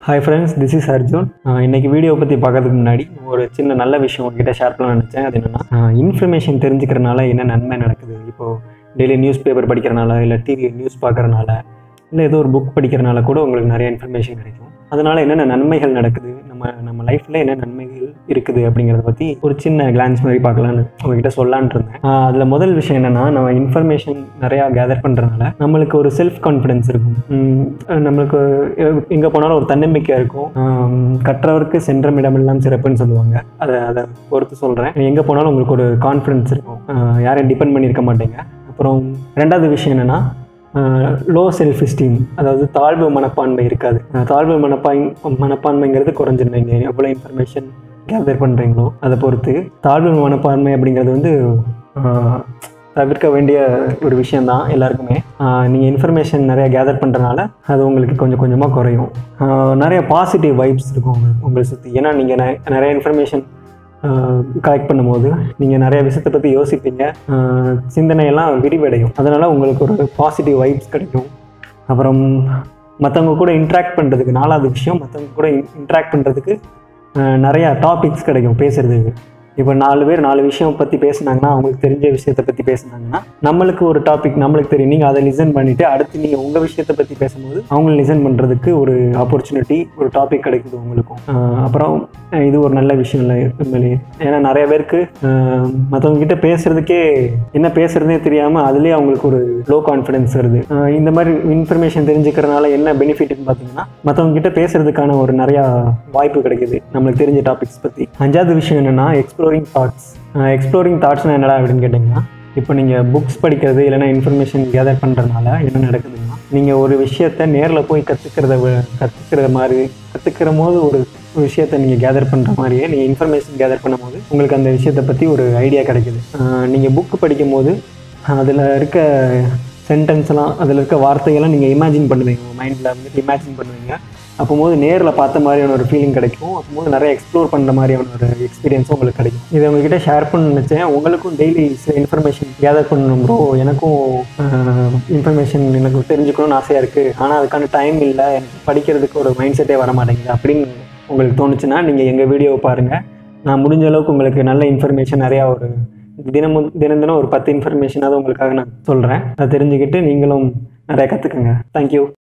hi friends this is Arjun ஆஹ் இன்னைக்கு video பற்றி பார்க்கறதுக்கு முன்னாடி ஒரு சின்ன நல்ல விஷயம் உங்ககிட்ட ஷேர் பண்ண நினச்சேன் அது என்னென்னா இன்ஃபர்மேஷன் தெரிஞ்சுக்கிறனால என்ன நன்மை நடக்குது இப்போது டெய்லி நியூஸ் பேப்பர் படிக்கிறனால இல்லை டிவி நியூஸ் பார்க்கறனால இல்லை ஏதோ ஒரு புக் படிக்கிறனால கூட உங்களுக்கு நிறைய இன்ஃபர்மேஷன் கிடைக்கும் அதனால் என்னென்ன நன்மைகள் நடக்குது நம்ம நம்ம லைஃப்பில் என்ன நன்மைகள் இருக்குது அப்படிங்கிறத பற்றி ஒரு சின்ன கிளான்ஸ் மாதிரி பார்க்கலான்னு உங்ககிட்ட சொல்லலான்ட்டு இருந்தேன் அதில் முதல் விஷயம் என்னென்னா நம்ம இன்ஃபர்மேஷன் நிறையா கேதர் பண்ணுறதுனால நம்மளுக்கு ஒரு செல்ஃப் கான்ஃபிடென்ஸ் இருக்கும் உம், நம்மளுக்கு எங்கே போனாலும் ஒரு தன்னம்பிக்கை இருக்கும் ஆம், கற்றவருக்கு சென்ற இடமெல்லாம் சிறப்புன்னு சொல்லுவாங்க அதை அதை பொறுத்து சொல்கிறேன் எங்கே போனாலும் உங்களுக்கு ஒரு கான்ஃபிடென்ஸ் இருக்கும் ஆஹ் யாரையும் டிபெண்ட் பண்ணியிருக்க மாட்டீங்க அப்புறம் ரெண்டாவது விஷயம் என்னென்னா லோ செல்ஃப் எஸ்டீம் அதாவது தாழ்வு மனப்பான்மை இருக்காது ஆஹ் தாழ்வு மனப்பான் மனப்பான்மைங்கிறது குறைஞ்சிரும் நீங்கள் எவ்வளோ இன்ஃபர்மேஷன் கேதர் பண்ணுறீங்களோ அதை பொறுத்து தாழ்வு மனப்பான்மை அப்படிங்கிறது வந்து ஆஹ் தவிர்க்க வேண்டிய ஒரு விஷயந்தான் எல்லாருக்குமே நீங்கள் இன்ஃபர்மேஷன் நிறைய கேதர் பண்ணுறனால அது உங்களுக்கு கொஞ்சம் கொஞ்சமாக குறையும் ஆஹ் நிறைய பாசிட்டிவ் வைப்ஸ் இருக்கும் உங்க உங்களை சுற்றி ஏன்னா நீங்கள் நிறைய இன்ஃபர்மேஷன் கலெக்ட் பண்ணும்போது நீங்கள் நிறைய விஷயத்தை பற்றி யோசிப்பீங்க ஆஹ் சிந்தனையெல்லாம் விரிவடையும் அதனால் உங்களுக்கு ஒரு பாசிட்டிவ் வைப்ஸ் கிடைக்கும் அப்புறம் மற்றவங்க கூட இன்ட்ராக்ட் பண்ணுறதுக்கு நாலாவது விஷயம் மற்றவங்க கூட இன்ட்ராக்ட் பண்ணுறதுக்கு நிறையா டாபிக்ஸ் கிடைக்கும் பேசுகிறதுக்கு இப்போ நாலு பேர் நாலு விஷயம் பற்றி பேசுனாங்கன்னா அவங்களுக்கு தெரிஞ்ச விஷயத்தை பற்றி பேசுனாங்கன்னா நம்மளுக்கு ஒரு டாபிக் நம்மளுக்கு தெரியும் நீங்கள் அதை லிசன் பண்ணிவிட்டு அடுத்து நீங்கள் உங்கள் விஷயத்தை பற்றி பேசும்போது அவங்க லிசன் பண்ணுறதுக்கு ஒரு ஆப்பர்ச்சுனிட்டி ஒரு டாபிக் கிடைக்குது உங்களுக்கும் ஆஹ் அப்புறம் அஹ் இது ஒரு நல்ல விஷயம் இல்லை உண்மையிலேயே ஏன்னா நிறைய பேருக்கு மற்றவங்க கிட்ட பேசுறதுக்கே என்ன பேசுறதுனே தெரியாமல் அதுலேயே அவங்களுக்கு ஒரு லோ கான்ஃபிடென்ஸ் வருது ஆஹ் இந்த மாதிரி இன்ஃபர்மேஷன் தெரிஞ்சுக்கிறனால என்ன பெனிஃபிட்னு பார்த்தீங்கன்னா மற்றவங்க கிட்ட பேசுறதுக்கான ஒரு நிறையா வாய்ப்பு கிடைக்குது நம்மளுக்கு தெரிஞ்ச டாபிக்ஸ் பற்றி அஞ்சாவது விஷயம் என்னென்னா எக்ஸ்ப்ளோரிங் தாட்ஸ் எக்ஸ்ப்ளோரிங் தாட்ஸ்னால் என்னடா அப்படின்னு கேட்டிங்கன்னா இப்போ நீங்கள் புக்ஸ் படிக்கிறது இல்லைன்னா இன்ஃபர்மேஷன் கேதர் பண்ணுறதுனால என்ன நடக்குதுன்னா நீங்கள் ஒரு விஷயத்த நேரில் போய் கற்றுக்கிறத கற்றுக்கிற மாதிரி கற்றுக்கிற போது ஒரு விஷயத்தை நீங்கள் கேதர் பண்ணுற மாதிரியே நீங்கள் இன்ஃபர்மேஷன் கேதர் பண்ணும்போது உங்களுக்கு அந்த விஷயத்தை பற்றி ஒரு ஐடியா கிடைக்குது நீங்கள் புக்கு படிக்கும் போது அதில் இருக்க சென்டென்ஸ்லாம் அதில் இருக்க வார்த்தைகள்லாம் நீங்கள் இமேஜின் பண்ணுவீங்க உங்கள் மைண்டில் வந்துட்டு இமேஜின் பண்ணுவீங்க அப்போது நேரில் பார்த்த மாதிரியான ஒரு ஃபீலிங் கிடைக்கும் அப்போது நிறைய எக்ஸ்ப்ளோர் பண்ணுற மாதிரியான ஒரு எக்ஸ்பீரியன்ஸும் உங்களுக்கு கிடைக்கும் இதை உங்ககிட்ட ஷேர் பண்ண நினச்சேன் உங்களுக்கும் டெய்லி சில இன்ஃபர்மேஷன் கேதர் பண்ணணும் ப்ரோ எனக்கும் இன்ஃபர்மேஷன் எனக்கு தெரிஞ்சுக்கணும்னு ஆசையாக இருக்குது ஆனால் அதுக்கான டைம் இல்லை எனக்கு படிக்கிறதுக்கு ஒரு மைண்ட் செட்டே வர மாட்டேங்குது அப்படின்னு உங்களுக்கு தோணுச்சுன்னா நீங்கள் எங்கள் வீடியோவை பாருங்கள் நான் முடிஞ்ச அளவுக்கு உங்களுக்கு நல்ல இன்ஃபர்மேஷன் நிறையா ஒரு தினமும் தினம் தினம் ஒரு பத்து இன்ஃபர்மேஷனாவது உங்களுக்காக நான் சொல்கிறேன் அதை தெரிஞ்சுக்கிட்டு நீங்களும் நிறையா கற்றுக்குங்க தேங்க்யூ